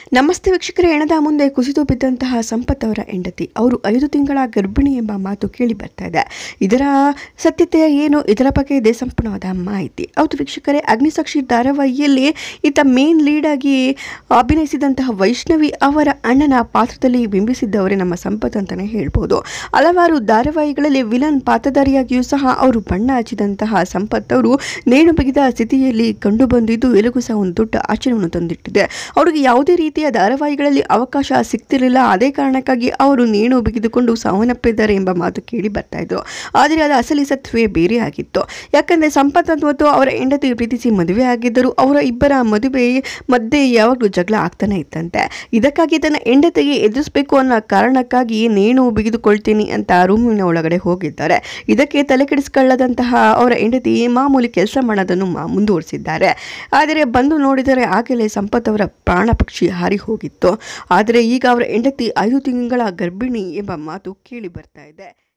ನಮಸ್ತೆ ವೀಕ್ಷಕರೇ ಹೆಣದ ಮುಂದೆ ಕುಸಿದು ಬಿದ್ದಂತಹ ಸಂಪತ್ ಅವರ ಹೆಂಡತಿ ಅವರು ಐದು ತಿಂಗಳ ಗರ್ಭಿಣಿ ಎಂಬ ಮಾತು ಕೇಳಿ ಬರ್ತಾ ಇದೆ ಇದರ ಸತ್ಯತೆ ಏನು ಇದರ ಬಗ್ಗೆ ಇದೆ ಸಂಪೂರ್ಣವಾದ ಮಾಹಿತಿ ಹೌದು ವೀಕ್ಷಕರೇ ಅಗ್ನಿಸಾಕ್ಷಿ ಧಾರಾವಾಹಿಯಲ್ಲಿ ಈತ ಮೇನ್ ಲೀಡ್ ಆಗಿ ಅಭಿನಯಿಸಿದಂತಹ ವೈಷ್ಣವಿ ಅವರ ಅಣ್ಣನ ಪಾತ್ರದಲ್ಲಿ ಬಿಂಬಿಸಿದ್ದವರೇ ನಮ್ಮ ಸಂಪತ್ ಅಂತಲೇ ಹೇಳ್ಬೋದು ಹಲವಾರು ಧಾರಾವಾಹಿಗಳಲ್ಲಿ ವಿಲನ್ ಪಾತ್ರಧಾರಿಯಾಗಿಯೂ ಸಹ ಅವರು ಬಣ್ಣ ಹಚ್ಚಿದಂತಹ ಸಂಪತ್ ಅವರು ನೇಣು ಬಿಗಿದ ಸ್ಥಿತಿಯಲ್ಲಿ ಕಂಡು ಬಂದಿದ್ದು ಎಲುಗು ಸಹ ಒಂದು ದೊಡ್ಡ ಆಶ್ಚರ್ಯವನ್ನು ತಂದಿಟ್ಟಿದೆ ಅವರಿಗೆ ಯಾವುದೇ ರೀತಿಯ ಧಾರಾವಾಹಿಗಳಲ್ಲಿ ಅವಕಾಶ ಸಿಗ್ತಿರಲಿಲ್ಲ ಅದೇ ಕಾರಣಕ್ಕಾಗಿ ಅವರು ನೇಣು ಬಿಗಿದುಕೊಂಡು ಸಾವನ್ನಪ್ಪಿದ್ದಾರೆ ಎಂಬ ಮಾತು ಕೇಳಿ ಬರ್ತಾ ಇದ್ರು ಆದರೆ ಅದು ಅಸಲಿ ಸತ್ವೇ ಬೇರೆ ಆಗಿತ್ತು ಯಾಕಂದರೆ ಸಂಪತ್ ಮತ್ತು ಅವರ ಹೆಂಡತಿ ಪ್ರೀತಿಸಿ ಮದುವೆ ಆಗಿದ್ದರು ಅವರ ಇಬ್ಬರ ಮದುವೆ ಮಧ್ಯೆ ಯಾವಾಗಲೂ ಜಗಳ ಆಗ್ತಾನೆ ಇತ್ತಂತೆ ಇದಕ್ಕಾಗಿ ತನ್ನ ಹೆಂಡತಿಗೆ ಎದುರಿಸಬೇಕು ಅನ್ನೋ ಕಾರಣಕ್ಕಾಗಿ ನೇಣು ಬಿಗಿದುಕೊಳ್ತೀನಿ ಅಂತ ರೂಮಿನ ಒಳಗಡೆ ಹೋಗಿದ್ದಾರೆ ಇದಕ್ಕೆ ತಲೆ ಕೆಡಿಸ್ಕೊಳ್ಳದಂತಹ ಅವರ ಹೆಂಡತಿ ಮಾಮೂಲಿ ಕೆಲಸ ಮಾಡೋದನ್ನು ಮಾ ಮುಂದುವರಿಸಿದ್ದಾರೆ ಆದರೆ ಬಂದು ನೋಡಿದರೆ ಆಗಲೇ ಸಂಪತ್ ಅವರ ಪ್ರಾಣ ಪಕ್ಷಿ ಹಾರಿ ಹೋಗಿತ್ತು ಆದರೆ ಈಗ ಅವರ ಹೆಂಡತಿ ಐದು ತಿಂಗಳ ಗರ್ಭಿಣಿ ಎಂಬ ಮಾತು ಕೇಳಿ ಬರ್ತಾ ಇದೆ